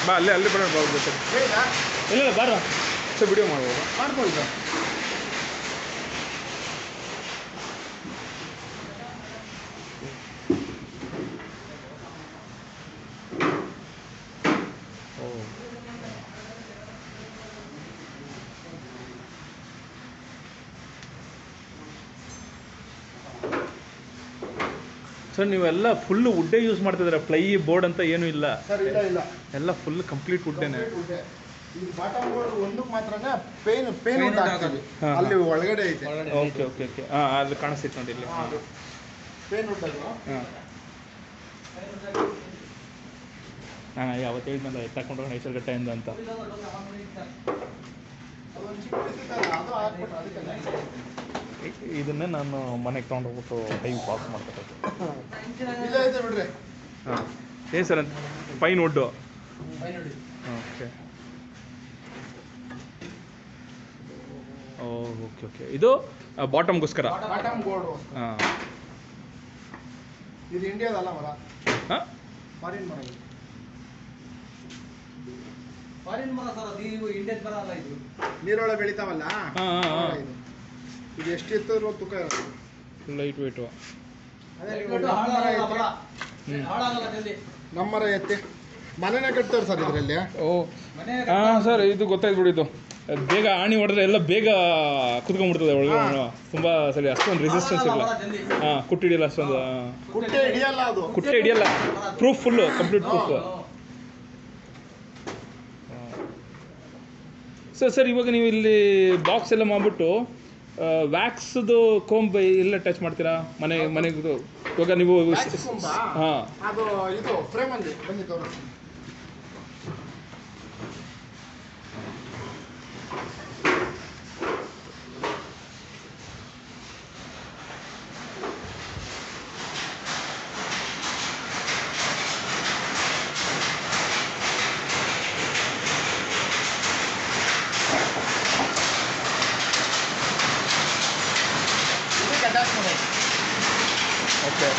ಬಾ ಅಲ್ಲೇ ಅಲ್ಲೇ ಬರೋಣ ಬಾ ಬೇಕಾದ್ರೆ ಬೇಗ ಇಲ್ಲ ಇಲ್ಲ ಬಾರ ಸರ್ ವಿಡಿಯೋ ಮಾಡ್ಬೋದು ಮಾಡ್ಕೊಳ್ಳಿ ಸರ್ ಸರ್ ನೀವೆಲ್ಲ ಫುಲ್ ವುಡ್ಡೇ ಯೂಸ್ ಮಾಡ್ತಿದ್ದೀರಾ ಪ್ಲೈ ಬೋರ್ಡ್ ಅಂತ ಏನೂ ಇಲ್ಲ ಸರ್ ಇಲ್ಲ ಇಲ್ಲ ಎಲ್ಲ ಫುಲ್ ಕಂಪ್ಲೀಟ್ ವುಡ್ಡೇನೆ Complete wood. ಈ ಬಾಟಮ್ ಬೋರ್ಡ್ ಒಂದಕ್ಕೆ ಮಾತ್ರನೇ pine pine Paint wood wood ಹಾಕ್ತೀವಿ ಹಾ, ಹಾ. ಅಲ್ಲಿ ಒಳಗಡೆ ಐತೆ ಓಕೆ ಓಕೆ ಓಕೆ ಹಾಂ ಅದು ಕಾಣಿಸ್ತೈತೆ ನೋಡಿ ಇಲ್ಲಿ ಹಾಂ ಪೇನ್ ವುಡ್ ಅದು ಹಾಂ ಹಾಂ ಯಾವತ್ತು ಹೇಳಿದ್ನಲ್ಲ ತಗೊಂಡೋಗೋಣ ಹೆಸರುಗಟ್ಟೆಯಿಂದ ಅಂತ ಅದೊಂದು ಚಿಕ್ಕ ಇರ್ತೈತಲ್ಲ, ಅದು ಹಾಕ್ಬಿಟ್ಟು ಅದಕ್ಕೆ ಇ- ಇದನ್ನೇ ನಾನು ಮನೆಗೆ ತೊಗೊಂಡೋಗ್ಬಿಟ್ಟು ಟೈಮ್ ಪಾಸ್ ಮಾಡ್ಕೊಬೇಕು ಇಲ್ಲ ಐತೆ ಬಿಡ್ರಿ ಹಾಂ ಏನು ಸರ್ ಅಂತ ಪೈನ್ ವುಡ್ಡು ಫೈನ್ ನೋಡಿ ಓಕೆ ಓಕೆ ಓಕೆ ಇದು ಬಾಟಮ್ಗೋಸ್ಕರ ಬಾಟಮ್ ಬೋರ್ಡ್ ಹಾಂ ಇದು ಇಂಡಿಯಾದಲ್ಲ ಮರ ಹಾಂ ಫಾರಿನ್ ಮರ ಇದು. ಫಾರಿನ್ ಮರ ಸರ್ ಅದು ಇವು ಇಂಡಿಯನ್ ಮರ ಅಲ್ಲ ಇದು ನೀರೊಳಗೆ ಬೆಳಿತಾವಲ್ಲ ಹಾ, ಹಾ, ಹಾ. ಮರ ಇದು ಇದು ಎಷ್ಟು ಎತ್ತಿದ್ರು ತೂಕ ಇರೋದು ಲೈಟ್ ವೆಯ್ಟು ಅದೇ ನೀವು ದೊಡ್ಡ ನಮ್ಮ ಮರ ಹಾಳಾಗಲ್ಲ ಎತ್ತಿ ಮರ. ಹ್ಮ್. ಹಾಳಾಗಲ್ಲ ಜಲ್ದಿ ನಮ್ಮ ಮರ ಎತ್ತಿ ಮನೆನೇ ಕಟ್ತಾರೆ ಸರ್ ಇದರಲ್ಲಿ ಓ ಮನೆ ಹಾಂ ಸರ್ ಇದು ಗೊತ್ತಾಯ್ತು ಬಿಡಿ ಇದು ಬೇಗ ಆಣಿ ಹೊಡೆದ್ರೆ ಎಲ್ಲ ಬೇಗ ಕುತ್ಕೊಂಡ್ಬಿಡ್ತದೆ ಒಳಗೆ ಹಾ. ತುಂಬ ಸರಿ ಅಷ್ಟೊಂದು ರೆಸಿಸ್ಟೆನ್ಸ್ ಇಲ್ಲ ಮರ ಜಲ್ದಿ ಹಾಂ ಕುಟ್ಟಿ ಹಿಡಿಯಲ್ಲ ಅಷ್ಟೊಂದು ಹಾ. ಕುಟ್ಟೆ ಹಿಡಿಯಲ್ಲ ಅದು ಕುಟ್ಟೆ ಹಿಡಿಯಲ್ಲ ಪ್ರೂಫ್ ಫುಲ್ಲು ಕಂಪ್ಲೀಟ್ ಪ್ರೂಫ್ ಹಾ. ಸರ್ ಸರ್ ಇವಾಗ ನೀವು ಇಲ್ಲಿ ಬಾಕ್ಸ್ ಎಲ್ಲ ಮಾಡ್ಬಿಟ್ಟು ವ್ಯಾಕ್ಸ್ದು ಕೋಂಬ್ ಎಲ್ಲ ಟಚ್ ಮಾಡ್ತೀರಾ ಮನೆ ಮನೆಗೆ ಇವಾಗ ನೀವು Wax ಕೊಂಬ? ಹಾಂ ಅದು ಇದು ಫ್ರೇಮ್ ಅಲ್ಲಿ ಬನ್ನಿ ತೋರಿಸಿ ಇದಕ್ಕೆ ಅಟ್ಯಾಚ್ ಮಾಡೋದು ಓಕೆ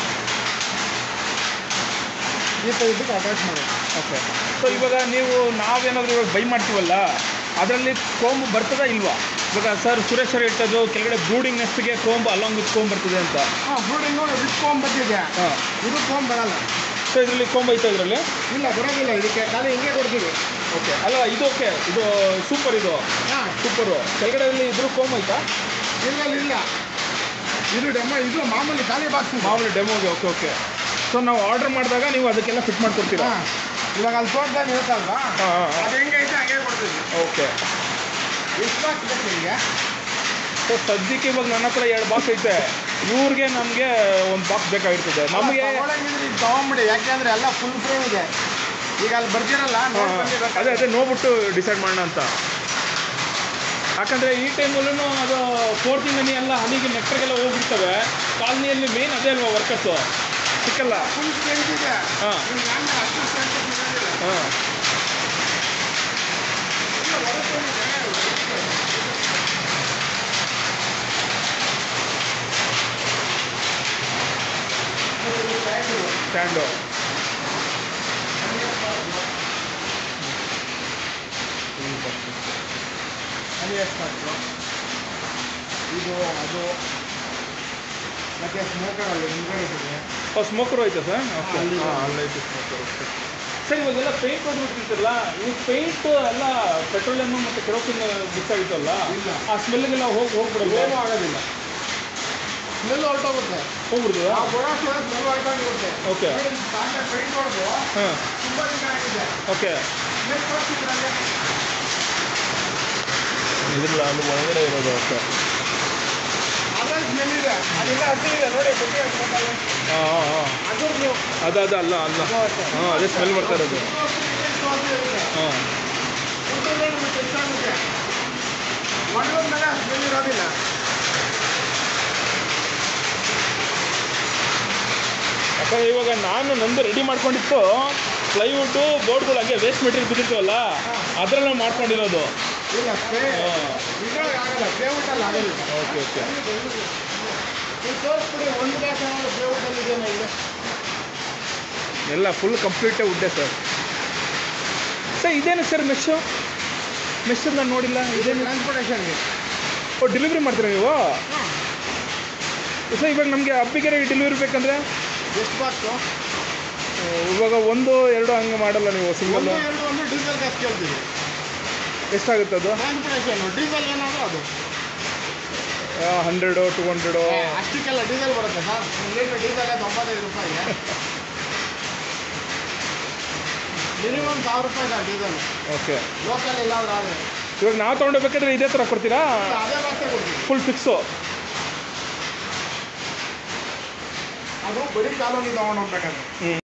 ಈ ಥರ ಇದಕ್ಕೆ ಅಟ್ಯಾಚ್ ಮಾಡೋದು ಓಕೆ ಸೊ ಇವಾಗ ನೀವು ನಾವೇನಾದರೂ ಇವಾಗ ಬೈ ಮಾಡ್ತೀವಲ್ಲ ಅದರಲ್ಲಿ ಕೋಂಬ್ ಬರ್ತದಾ ಇಲ್ವಾ ಇವಾಗ ಸರ್ ಸುರೇಶ್ ಸರ್ ಇಟ್ಟದ್ದು ಕೆಳಗಡೆ ಬ್ರೂಡಿಂಗ್ ನೆಸ್ಟ್ಗೆ ಕೋಂಬ್ ಅಲಾಂಗ್ ವಿತ್ ಕೋಂಬ್ ಬರ್ತದೆ ಅಂತ ಹಾಂ ಬ್ರೂಡಿಂಗು ವಿತ್ ಕೋಂಬ್ ಬಂದಿದೆ ಹಾಂ ಇದು ಕೋಂಬ್ ಬರಲ್ಲ ಸೊ ಇದರಲ್ಲಿ ಕೋಂಬ್ ಐತಾ ಇದರಲ್ಲಿ ಇಲ್ಲ ಬರೋದಿಲ್ಲ ಇದಕ್ಕೆ ಖಾಲಿ ಹಿಂಗೆ ಕೊಡ್ತೀವಿ ಓಕೆ ಅಲ್ಲ ಇದು ಓಕೆ ಇದು ಸೂಪರ್ ಇದು ಹಾಂ ಸೂಪರು ಕೆಳಗಡೆ ಇದ್ರ ಕೋಂಬ್ ಐತಾ ಇಲ್ಲ ಇಲ್ಲ ಇದು ಡೆಮೋ ಇದು ಮಾಮೂಲಿ ಖಾಲಿ ಬಾಕ್ಸ್ ಮಾಮೂಲಿ ಡೆಮೋಗೆ ಓಕೆ ಓಕೆ ಸೊ ನಾವು ಆರ್ಡರ್ ಮಾಡಿದಾಗ ನೀವು ಅದಕ್ಕೆಲ್ಲ ಫಿಟ್ ಮಾಡ್ಕೊಡ್ತೀರಾ ಹಾಂ ಇವಾಗ ಅಲ್ಲಿ ತೋಟದಲ್ಲಿ ಇರುತ್ತಲ್ವಾ ಹಾಂ ಹಾಂ ಅದು ಹೆಂಗೆ ಐತೆ ಹಂಗೆ ಕೊಡ್ತೀವಿ ಓಕೆ ಎಷ್ಟು ಬಾಕ್ಸ್ ಬೇಕು ನಿಮಗೆ ಸೊ ಸದ್ಯಕ್ಕೆ ಇವಾಗ ನನ್ನ ಹತ್ರ ಎರಡು ಬಾಕ್ಸ್ ಐತೆ ಇವ್ರಿಗೆ ನಮಗೆ ಒಂದು ಬಾಕ್ಸ್ ಬೇಕಾಗಿರ್ತದೆ ನಮಗೆ ತಗೊಳಂಗಿದ್ರೆ ಇದು ತಗೊಂಬಿಡಿ ಯಾಕೆಂದ್ರೆ ಎಲ್ಲ ಫುಲ್ ಫ್ರೇಮ್ ಇದೆ ಈಗ ಅಲ್ಲಿ ಬರ್ತಿರಲ್ಲ ನೋಡಿ ಬಂದಿರ್ಬೇಕು. ಅದೇ ಅದೇ ನೋಡ್ಬಿಟ್ಟು ಡಿಸೈಡ್ ಮಾಡೋಣ ಅಂತ ಯಾಕಂದರೆ ಈ ಟೈಮಲ್ಲೂ ಅದು ಫೋರ್ತಿಂಗ್ ಹನಿ ಎಲ್ಲ ಹನಿಗೆ ನೆಕ್ಟ್ರಿಗೆಲ್ಲ ಹೋಗ್ಬಿಡ್ತವೆ ಕಾಲನಿಯಲ್ಲಿ ಮೇನ್ ಅದೇ ಅಲ್ವಾ ವರ್ಕರ್ಸು ಸಿಕ್ಕಲ್ಲ ಫುಲ್ ಸ್ಟ್ರೆಂತ್ ಇದೆ ಹಾ. ನಿಮ್ಗೆ ಆಮೇಲೆ ಅಷ್ಟು ಸ್ಟ್ರೆಂತ್ ಸಿಗೋದಿಲ್ಲ. ಹಾಂ ಇಲ್ಲ, ಹೊರತೇನಿದೆ. ಇದು ಬ್ಯಾಗ್ ಇದು. ಸ್ಟ್ಯಾಂಡು ಅಲ್ಲಿ ಎಷ್ಟು ಹಾಕ್ತು? ಇದು ಅದು ಮತ್ತೆ ಸ್ಮೋಕರ್ ಅಲ್ಲಿ ಹಿಂದ್ಗಡೆ ಇದೆ ಸ್ಮೋಕರು ಐತೆ ಸರ್ ಓಕೆ ಅಲ್ಲಿ. ಹಾಂ ಅಲ್ಲೈತೆ ಸ್ಮೋಕರ್ ಓಕೆ ಸರ್ ಇವಾಗೆಲ್ಲ ಪೇಂಟ್ ಹೊಡ್ಬಿಟ್ಟಿರ್ತಿರಲ್ಲ ಈ ಪೇಂಟ್ ಎಲ್ಲ ಪೆಟ್ರೋಲಿಯಮ್ ಮತ್ತು ಕೆರೋಸಿನ್ ಮಿಕ್ಸ್ ಆಗಿತ್ತಲ್ಲ ಇಲ್ಲ. ಆ ಸ್ಮೆಲ್ಗೆಲ್ಲ ಹೋಗಿ ಹೋಗ್ಬಿಡಲ್ಲ ಏನೂ ಆಗೋದಿಲ್ಲ ಸ್ಮೆಲ್ ಹೊರಟೋಗುತ್ತೆ ಹೋಗ್ಬಿಡ್ತದ ಆ ಬರೋಷ್ಟು ಸ್ಮೆಲ್ ಹೊರಟೋಗಿರುತ್ತೆ ಓಕೆ ಪೇಂಟ್ ಹೊಡೆದು ಹಾಂ ತುಂಬಾ ದಿನ ಆಗಿದೆ ಓಕೆ ಸ್ಮೆಲ್ ತೋರಿಸಿದ್ರಲ್ಲಿ ಇದ್ರಲ್ಲ ಅಲ್ಲಿ ಒಳಗಡೆ ಇರೋದು ಓಕೆ ಅದೇ ಸ್ಮೆಲ್ ಇದೆ ಅದೆಲ್ಲ ಹಸಿ ಇದೆ ನೋಡಿ ಬುಟ್ಟಿ ಹಾಕ್ಬೇಕಲ್ಲ ಹಾಂ ಹಾಂ ಹಾಂ ಅದ್ರದ್ದು ಅದು ಅದು ಅಲ್ಲ ಅಲ್ಲ ಹಾಂ ಅದೇ ಸ್ಮೆಲ್ ಬರ್ತಾ ಇರೋದು ಹಾಂ ಒಣಗೋದ್ಮೇಲೆ ಸ್ಮೆಲ್ ಇರೋದಿಲ್ಲ ಯಾಕಂದ್ರೆ ಇವಾಗ ನಾನು ನಂದು ರೆಡಿ ಮಾಡ್ಕೊಂಡಿತ್ತು ಪ್ಲೈವುಡ್ಡು ಬೋರ್ಡ್ಗಳು ಹಂಗೆ ವೇಸ್ಟ್ ಮೆಟೀರಿಯಲ್ ಬಿದ್ದಿರ್ತೀವಲ್ಲ ಅದರಲ್ಲ ಮಾಡ್ಕೊಂಡಿರೋದು ಇಲ್ಲ ಸ್ಪ್ರೇ ಇದ್ರೊಳಗೆ ಆಗಲ್ಲ ಬೇವುಟಲ್ಲಿ ಆಗಲ್ಲ ಓಕೆ ಓಕೆ ನೀವು ತೋರಿಸ್ಬಿಡಿ ಒಂದು ಗ್ಲಾಸ್ ಏನಾದ್ರು ಬೇವುಟಲ್ಲಿ ಇದೆಯಾ ಇಲ್ಲಿ ಎಲ್ಲ ಫುಲ್ ಕಂಪ್ಲೀಟೇ ಉಡ್ಡೆ ಸರ್ ಸರ್ ಇದೇನು ಸರ್ ಮೆಶ್ಶು ಮೆಶ್ ನಾನು ನೋಡಿಲ್ಲ ಇದೇನು ಟ್ರಾನ್ಸ್ಪೋರ್ಟೇಷನ್ಗೆ ಓ ಡೆಲಿವರಿ ಮಾಡ್ತೀರಾ ನೀವು ಸರ್ ಇವಾಗ ನಮಗೆ ಅಬ್ಬಿಗೆರೆಗೆ ಡೆಲಿವರಿ ಬೇಕಂದ್ರೆ ಎಷ್ಟು ಬಾಕ್ಸು ಆ, ಇವಾಗ ಒಂದು ಎರಡು ಹಂಗೆ ಮಾಡಲ್ಲ ನೀವು ಸಿಂಗಲ್ ಒಂದು ಎರಡು ಒಂದು ಡೀಸೆಲ್ ಗ್ಯಾಸ್ ಕೇಳ್ತೀವಿ ಎಷ್ಟಾಗುತ್ತೆ ಅದು ಟ್ರಾನ್ಸ್ಪೋರ್ಟೇಷನ್ ಡೀಸೆಲ್ ಏನಾದರೂ ಅದು ಹಂಡ್ರೆಡು ಟು ಹಂಡ್ರೆಡು ಅಷ್ಟಕ್ಕೆಲ್ಲ ಡೀಸೆಲ್ ಬರುತ್ತೆ ಸರ್ ಒಂದು ಲೀಟ್ರ್ ಡೀಸೆಲ್ ತೊಂಬತ್ತೈದು ರೂಪಾಯಿಗೆ ಮಿನಿಮಮ್ ಸಾವಿರ ರೂಪಾಯಿ ಸರ್ ಡೀಸೆಲ್ ಓಕೆ ಲೋಕಲ್ ಇಲ್ಲಾಂದ್ರೆ ಆದರೆ ಇವಾಗ ನಾವು ತೊಗೊಂಡೋಗ್ಬೇಕಾದ್ರೆ ಇದೇ ಥರ ಕೊಡ್ತೀರಾ ಅದೇ ಬಾಕ್ಸೇ ಕೊಡ್ತೀವಿ ಫುಲ್ ಫಿಕ್ಸು ಅದು ಬರೀ ಕಾಲೋನಿ ತೊಗೊಂಡು ಹೋಗ್ಬೇಕಾದ್ರೆ ಹ್ಞೂ